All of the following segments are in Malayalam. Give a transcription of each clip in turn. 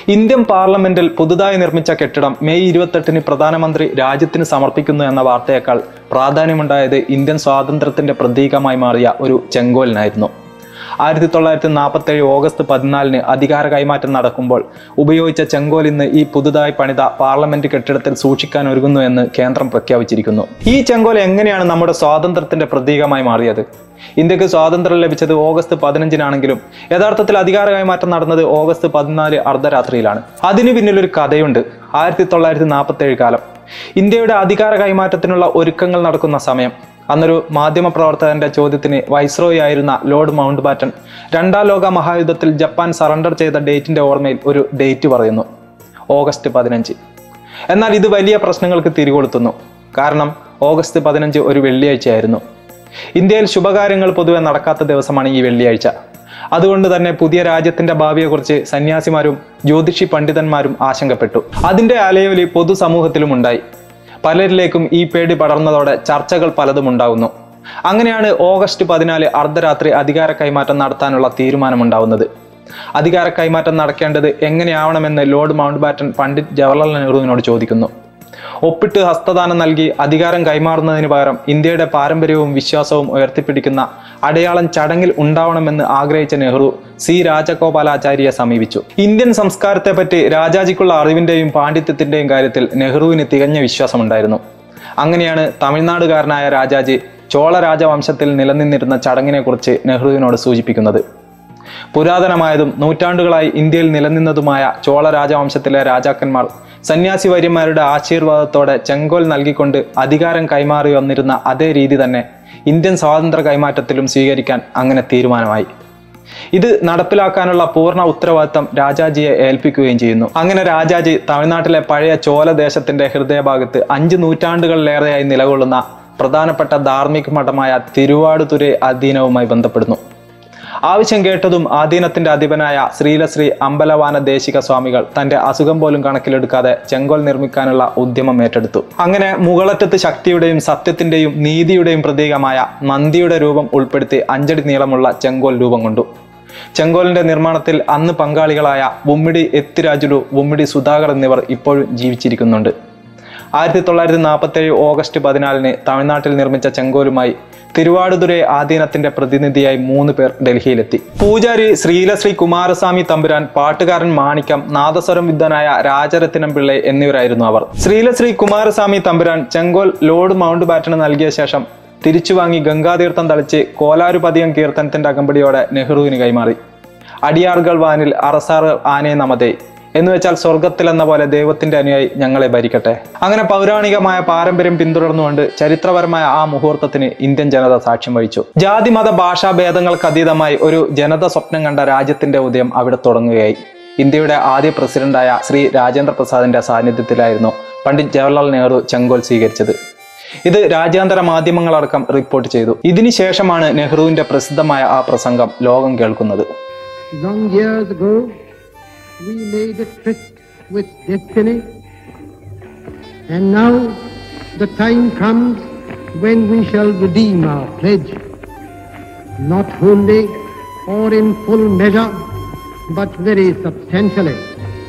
ഇന്ത്യൻ പാർലമെന്റിൽ പുതുതായി നിർമ്മിച്ച കെട്ടിടം മെയ് ഇരുപത്തെട്ടിന് പ്രധാനമന്ത്രി രാജ്യത്തിന് സമർപ്പിക്കുന്നു എന്ന വാർത്തയേക്കാൾ പ്രാധാന്യമുണ്ടായത് ഇന്ത്യൻ സ്വാതന്ത്ര്യത്തിന്റെ പ്രതീകമായി മാറിയ ഒരു ചെങ്കോലിനായിരുന്നു ആയിരത്തി തൊള്ളായിരത്തി നാൽപ്പത്തി ഏഴ് ഓഗസ്റ്റ് പതിനാലിന് അധികാര കൈമാറ്റം നടക്കുമ്പോൾ ഉപയോഗിച്ച ചെങ്കോൽ ഇന്ന് ഈ പുതുതായി പണിത പാർലമെന്റ് കെട്ടിടത്തിൽ സൂക്ഷിക്കാൻ ഒരുങ്ങുന്നു എന്ന് കേന്ദ്രം പ്രഖ്യാപിച്ചിരിക്കുന്നു ഈ ചെങ്കോൽ എങ്ങനെയാണ് നമ്മുടെ സ്വാതന്ത്ര്യത്തിന്റെ പ്രതീകമായി മാറിയത് ഇന്ത്യക്ക് സ്വാതന്ത്ര്യം ലഭിച്ചത് ഓഗസ്റ്റ് പതിനഞ്ചിനാണെങ്കിലും യഥാർത്ഥത്തിൽ അധികാര കൈമാറ്റം നടന്നത് ഓഗസ്റ്റ് പതിനാല് അർദ്ധരാത്രിയിലാണ് അതിനു പിന്നിലൊരു കഥയുണ്ട് ആയിരത്തി തൊള്ളായിരത്തി നാൽപ്പത്തി ഏഴ് കാലം ഇന്ത്യയുടെ അധികാര കൈമാറ്റത്തിനുള്ള ഒരുക്കങ്ങൾ നടക്കുന്ന സമയം അന്നൊരു മാധ്യമ പ്രവർത്തകന്റെ ചോദ്യത്തിന് വൈസ്രോയി ആയിരുന്ന ലോർഡ് മൗണ്ട് ബാറ്റൺ രണ്ടാം ലോക മഹായുദ്ധത്തിൽ ജപ്പാൻ സറണ്ടർ ചെയ്ത ഡേറ്റിന്റെ ഓർമ്മയിൽ ഒരു ഡേറ്റ് പറയുന്നു ഓഗസ്റ്റ് പതിനഞ്ച് എന്നാൽ ഇത് വലിയ പ്രശ്നങ്ങൾക്ക് തിരികൊളുത്തുന്നു കാരണം ഓഗസ്റ്റ് പതിനഞ്ച് ഒരു വെള്ളിയാഴ്ചയായിരുന്നു ഇന്ത്യയിൽ ശുഭകാര്യങ്ങൾ പൊതുവെ നടക്കാത്ത ദിവസമാണ് ഈ വെള്ളിയാഴ്ച അതുകൊണ്ട് തന്നെ പുതിയ രാജ്യത്തിന്റെ ഭാവിയെക്കുറിച്ച് സന്യാസിമാരും ജ്യോതിഷി പണ്ഡിതന്മാരും ആശങ്കപ്പെട്ടു അതിന്റെ അലയൊലി പൊതുസമൂഹത്തിലും ഉണ്ടായി പലരിലേക്കും ഈ പേടി പടർന്നതോടെ ചർച്ചകൾ പലതും ഉണ്ടാകുന്നു അങ്ങനെയാണ് ഓഗസ്റ്റ് പതിനാല് അർദ്ധരാത്രി അധികാര കൈമാറ്റം നടത്താനുള്ള തീരുമാനമുണ്ടാവുന്നത് അധികാര കൈമാറ്റം നടക്കേണ്ടത് എങ്ങനെയാവണമെന്ന് Lord Mountbatten Pandit Jawaharlal നെഹ്റുവിനോട് ചോദിക്കുന്നു ഒപ്പിട്ട് ഹസ്തദാനം നൽകി അധികാരം കൈമാറുന്നതിന് പകരം ഇന്ത്യയുടെ പാരമ്പര്യവും വിശ്വാസവും ഉയർത്തിപ്പിടിക്കുന്ന അടയാളം ചടങ്ങിൽ ഉണ്ടാവണമെന്ന് ആഗ്രഹിച്ച നെഹ്റു സി രാജഗോപാലാചാര്യയെ സമീപിച്ചു ഇന്ത്യൻ സംസ്കാരത്തെപ്പറ്റി രാജാജിക്കുള്ള അറിവിന്റെയും പാണ്ഡിത്യത്തിന്റെയും കാര്യത്തിൽ നെഹ്റുവിന് തികഞ്ഞ വിശ്വാസമുണ്ടായിരുന്നു അങ്ങനെയാണ് തമിഴ്നാടുകാരനായ രാജാജി ചോള രാജവംശത്തിൽ നിലനിന്നിരുന്ന ചടങ്ങിനെക്കുറിച്ച് നെഹ്റുവിനോട് സൂചിപ്പിക്കുന്നത് പുരാതനമായതും നൂറ്റാണ്ടുകളായി ഇന്ത്യയിൽ നിലനിന്നതുമായ ചോള രാജവംശത്തിലെ രാജാക്കന്മാർ സന്യാസി വര്യന്മാരുടെ ആശീർവാദത്തോടെ ചെങ്കോൽ നൽകിക്കൊണ്ട് അധികാരം കൈമാറി വന്നിരുന്ന അതേ രീതി തന്നെ ഇന്ത്യൻ സ്വാതന്ത്ര്യ കൈമാറ്റത്തിലും സ്വീകരിക്കാൻ അങ്ങനെ തീരുമാനമായി ഇത് നടപ്പിലാക്കാനുള്ള പൂർണ്ണ ഉത്തരവാദിത്തം രാജാജിയെ ഏൽപ്പിക്കുകയും ചെയ്യുന്നു അങ്ങനെ രാജാജി തമിഴ്നാട്ടിലെ പഴയ ചോല ദേശത്തിന്റെ ഹൃദയഭാഗത്ത് അഞ്ച് നൂറ്റാണ്ടുകളിലേറെയായി നിലകൊള്ളുന്ന പ്രധാനപ്പെട്ട ധാർമ്മിക മഠമായ തിരുവാടുതുരൈ അധീനവുമായി ബന്ധപ്പെടുന്നു ആവശ്യം കേട്ടതും ആധീനത്തിന്റെ അധിപനായ ശ്രീലശ്രീ അമ്പലവാന ദേശിക സ്വാമികൾ തന്റെ അസുഖം പോലും കണക്കിലെടുക്കാതെ ചെങ്കോൽ നിർമ്മിക്കാനുള്ള ഉദ്യമം ഏറ്റെടുത്തു അങ്ങനെ മുകളറ്റത്ത് ശക്തിയുടെയും സത്യത്തിന്റെയും നീതിയുടെയും പ്രതീകമായ നന്ദിയുടെ രൂപം ഉൾപ്പെടുത്തി അഞ്ചടി നീളമുള്ള ചെങ്കോൽ രൂപം കൊണ്ടു ചെങ്കോലിന്റെ നിർമ്മാണത്തിൽ അന്ന് പങ്കാളികളായ ഉമ്മിടി എത്തിരാജുലു ഉമ്മിടി സുധാകർ എന്നിവർ ഇപ്പോഴും ജീവിച്ചിരിക്കുന്നുണ്ട് ആയിരത്തി തൊള്ളായിരത്തി നാൽപ്പത്തി ഏഴ് ഓഗസ്റ്റ് പതിനാലിന് തമിഴ്നാട്ടിൽ നിർമ്മിച്ച ചെങ്കോലുമായി തിരുവാടുതുരൈ ആധീനത്തിന്റെ പ്രതിനിധിയായി മൂന്ന് പേർ ഡൽഹിയിലെത്തി പൂജാരി ശ്രീലശ്രീ കുമാരസ്വാമി തമ്പുരാൻ പാട്ടുകാരൻ മാണിക്കം നാദസ്വരം വിദ്വാനായ രാജരത്നം പിള്ളை എന്നിവരായിരുന്നു അവർ ശ്രീലശ്രീ കുമാരസ്വാമി തമ്പുരാൻ ചെങ്കോൽ ലോർഡ് മൗണ്ട് ബാറ്റന് നൽകിയ ശേഷം തിരിച്ചു വാങ്ങി ഗംഗാതീർത്ഥം തളിച്ച് കോലാരുപതിയം കീർത്തനത്തിന്റെ അകമ്പടിയോടെ നെഹ്റുവിന് കൈമാറി അടിയാർകൾ വാനിൽ അറസാറ് ആനയെ നമതേ എന്ന് വെച്ചാൽ സ്വർഗത്തിലെന്ന പോലെ ദൈവത്തിന്റെ അനുയായി ഞങ്ങളെ ഭരിക്കട്ടെ അങ്ങനെ പൗരാണികമായ പാരമ്പര്യം പിന്തുടർന്നുകൊണ്ട് ചരിത്രപരമായ ആ മുഹൂർത്തത്തിന് ഇന്ത്യൻ ജനത സാക്ഷ്യം വഹിച്ചു ജാതി മത ഭാഷാ ഭേദങ്ങൾക്ക് അതീതമായി ഒരു ജനത സ്വപ്നം കണ്ട രാജ്യത്തിന്റെ ഉദയം അവിടെ തുടങ്ങുകയായി ഇന്ത്യയുടെ ആദ്യ പ്രസിഡന്റായ ശ്രീ രാജേന്ദ്ര പ്രസാദിന്റെ സാന്നിധ്യത്തിലായിരുന്നു പണ്ഡിറ്റ് ജവഹർലാൽ നെഹ്റു ചെങ്കോൽ സ്വീകരിച്ചത് ഇത് രാജ്യാന്തര മാധ്യമങ്ങളടക്കം റിപ്പോർട്ട് ചെയ്തു ഇതിനുശേഷമാണ് നെഹ്റുവിന്റെ പ്രസിദ്ധമായ ആ പ്രസംഗം ലോകം കേൾക്കുന്നത് Long years ago, we made a tryst with destiny, and now the time comes when we shall redeem our pledge, not wholly or in full measure, but very substantially.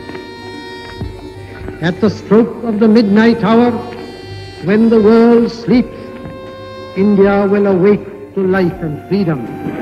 At the stroke of the midnight hour, when the world sleeps, India will awake to life and freedom.